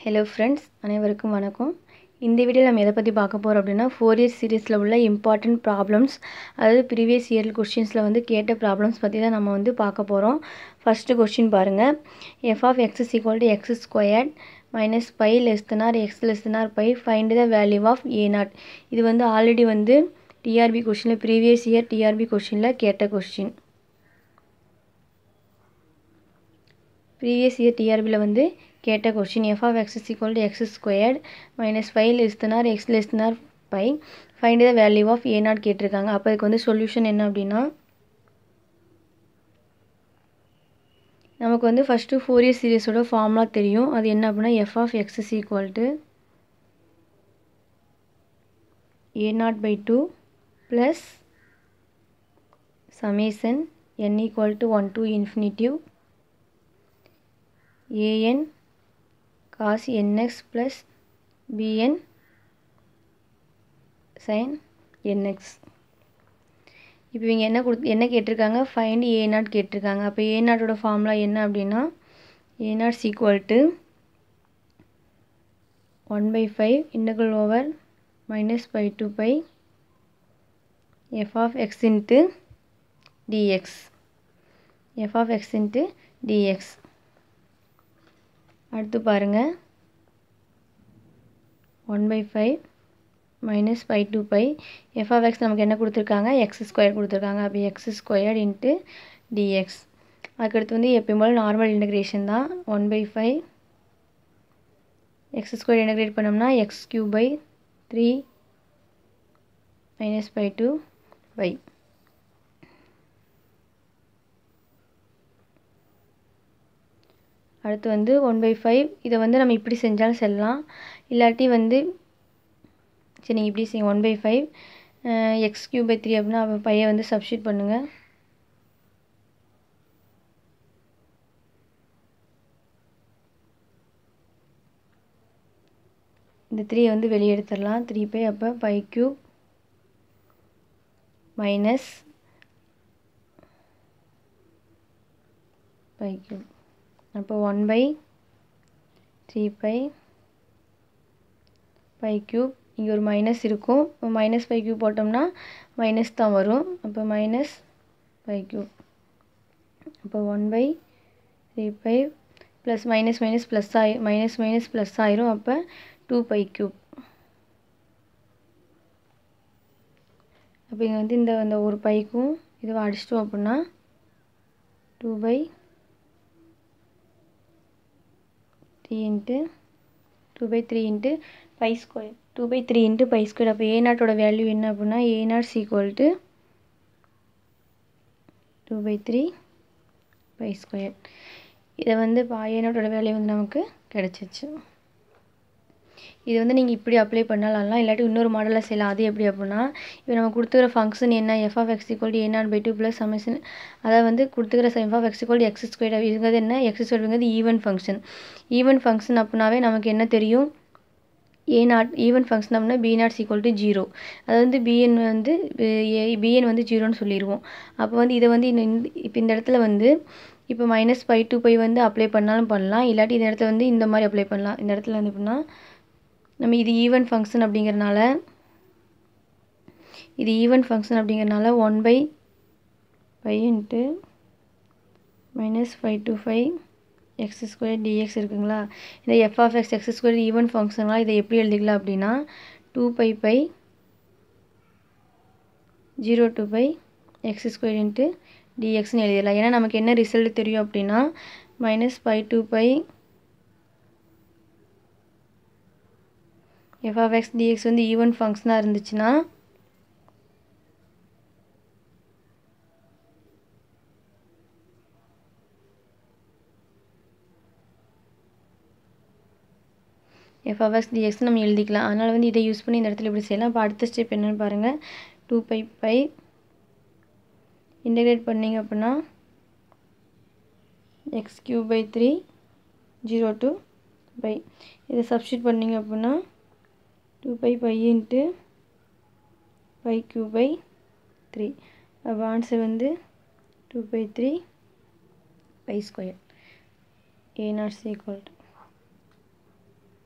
hello friends அனைவருக்கும் வணக்கம் இந்த வீடியோவில் நம்ம எதை பற்றி பார்க்க போகிறோம் அப்படின்னா ஃபோர் இயர்ஸ் சீரீஸில் உள்ள இம்பார்ட்டண்ட் ப்ராப்ளம்ஸ் அதாவது ப்ரீவியஸ் இயர் கொஸ்டின்ஸில் வந்து கேட்ட ப்ராப்ளம்ஸ் பற்றி தான் நம்ம வந்து பார்க்க போகிறோம் ஃபஸ்ட்டு கொஸ்டின் பாருங்கள் F of X is equal to X squared minus pi less than X less than pi find the value of A naught இது வந்து ஆல்ரெடி வந்து டிஆர்பி கொஷினில் ப்ரீவியஸ் இயர் டிஆர்பி கொஷினில் கேட்ட கொஸ்டின் ப்ரீவியஸ் இயர் டிஆர்பியில் வந்து கேட்ட question F of X is equal to X squared minus five less than X less than pi find the value of A naught கேட்டிருக்காங்க அப்போ இதுக்கு வந்து சொல்யூஷன் என்ன அப்படின்னா நமக்கு வந்து ஃபஸ்ட்டு ஃபோர் இயர் சீரியஸோட ஃபார்முலா தெரியும் அது என்ன அப்படின்னா F of X is equal to A naught by two plus summation N equal to one to infinitive an cos nx plus bn sin nx இப்போ இவங்க என்ன கொடுத்து என்ன கேட்டிருக்காங்க ஃபைண்ட் ஏ நாட் கேட்டிருக்காங்க அப்போ ஏ நாட்டோட ஃபார்முலா என்ன அப்படின்னா A naught is equal to one by five integral over minus pi to pi F of X into DX F of X into DX அடுத்து பாருங்கள் one by five minus five to pi F of X நமக்கு என்ன கொடுத்துருக்காங்க X square கொடுத்துருக்காங்க அப்போ X square into dx அதுக்கடுத்து வந்து எப்பயும் போல் நார்மல் இன்டகிரேஷன் தான் one by five X square integrate பண்ணோம்னா X cube by three minus five to pi அடுத்து வந்து ஒன் பை ஃபைவ் இதை வந்து நம்ம இப்படி செஞ்சாலும் செல்லலாம் இல்லாட்டி வந்து சரி நீங்கள் இப்படி செய்யுங்க one by five X cube by three அப்படின்னா அப்போ பையை வந்து சப்ஸ்டியூட் பண்ணுங்கள் இந்த த்ரீயை வந்து வெளியே எடுத்துடலாம் த்ரீ பை அப்போ pi cube minus pi cube அப்போ one by three pi pi cube இங்கே ஒரு மைனஸ் இருக்கும் மைனஸ் பை க்யூப் போட்டோம்னா மைனஸ் தான் வரும் அப்போ மைனஸ் பை க்யூப் அப்போ one by three pi plus minus minus plus ஆகி மைனஸ் மைனஸ் ப்ளஸ் ஆயிரும் அப்போ டூ பை க்யூப் அப்போ இங்கே வந்து இந்த அந்த ஒரு பைக்கும் இதை அடிச்சிட்டோம் அப்படின்னா two by three into two by three into pi square two by three into pi square அப்போ ஏ நாட்டோட வேல்யூ என்ன அப்படின்னா A naught equal to two by three pi square இதை வந்து இப்போ ஏ நாட்டோட வேல்யூ வந்து நமக்கு கிடச்சிச்சு இது வந்து நீங்கள் இப்படி அப்ளை பண்ணலாம் இல்லாட்டி இன்னொரு மாடலில் செய்யலாம் அது எப்படி அப்படின்னா இப்போ நம்ம கொடுத்துக்கிற ஃபங்க்ஷன் என்ன F of X equal A naught by two plus summation அதை வந்து கொடுத்துக்கிற F of X equal X square இதுங்கிறது என்ன எக்ஸ் ஸ்கொயருங்கிறது ஈவன் ஃபங்க்ஷன் ஈவன் ஃபங்க்ஷன் அப்படின்னாவே நமக்கு என்ன தெரியும் ஏ நாட் ஈவன் ஃபங்க்ஷன் அப்படின்னா B naught equal to zero அது வந்து பிஎன் வந்து பிஎன் வந்து ஜீரோன்னு சொல்லிடுவோம் அப்போ வந்து இதை வந்து இப்போ இந்த இடத்துல வந்து இப்போ மைனஸ் ஃபைவ் டூ பை வந்து அப்ளை பண்ணாலும் பண்ணலாம் இல்லாட்டி இந்த இடத்துல வந்து இந்த மாதிரி அப்ளை பண்ணலாம் இந்த இடத்துல வந்து எப்படின்னா நம்ம இது ஈவன் ஃபங்க்ஷன் அப்படிங்கிறனால இது ஈவன் ஃபங்க்ஷன் அப்படிங்கிறனால one by five into minus five to five X square DX இருக்குங்களா இந்த F of X X square even ஃபங்க்ஷனாக இதை எப்படி எழுதிக்கலாம் அப்படின்னா two by pi zero to pi X square into டிஎக்ஸ்னு எழுதிடலாம் ஏன்னா நமக்கு என்ன ரிசல்ட் தெரியும் அப்படின்னா minus five to pi F of X DX வந்து ஈவன் ஃபங்க்ஷனாக இருந்துச்சுன்னா எஃப் ஆஃப் எக்ஸ் டிஎக்ஸ் நம்ம எழுதிக்கலாம் அதனால் வந்து இதை யூஸ் பண்ணி இந்த இடத்துல இப்படி செய்யலாம் இப்போ அடுத்த ஸ்டெப் என்னென்னு பாருங்கள் டூ பை பை இன்டகிரேட் பண்ணிங்க அப்படின்னா X cube by three zero to pi இதை சப்ஸ்டியூட் பண்ணிங்க அப்படின்னா two by pi into pi cube by three அப்போ ஆன்சர் வந்து two by three pi square a not equal to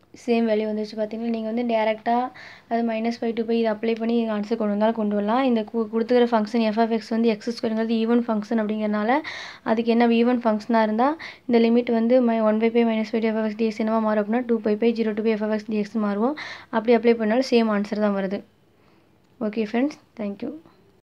same value வந்துச்சு பார்த்தீங்கன்னா நீங்கள் வந்து டேரெக்டாக அது மைனஸ் ஃபைவ் டூ பை இதை அப்ளை பண்ணி நீங்கள் ஆன்சர் கொண்டு வந்தாலும் கொண்டு வரலாம் இந்த கு கொடுத்துக்கிற ஃபங்க்ஷன் எஃப்எஃப்எக்ஸ் வந்து எக்ஸ் ஸ்கொயருங்கிறது ஈவன் ஃபங்க்ஷன் அப்படிங்கிறனால அதுக்கு என்ன ஈவன் ஃபங்க்ஷனாக இருந்தால் இந்த லிமிட் வந்து மை one by pi minus five F of X DX என்னவா மாறும் அப்படின்னா two by pi zero to pi F of X DX மாறும் அப்படி அப்ளை பண்ணாலும் சேம் ஆன்சர் தான் வருது ஓகே ஃப்ரெண்ட்ஸ் தேங்க்யூ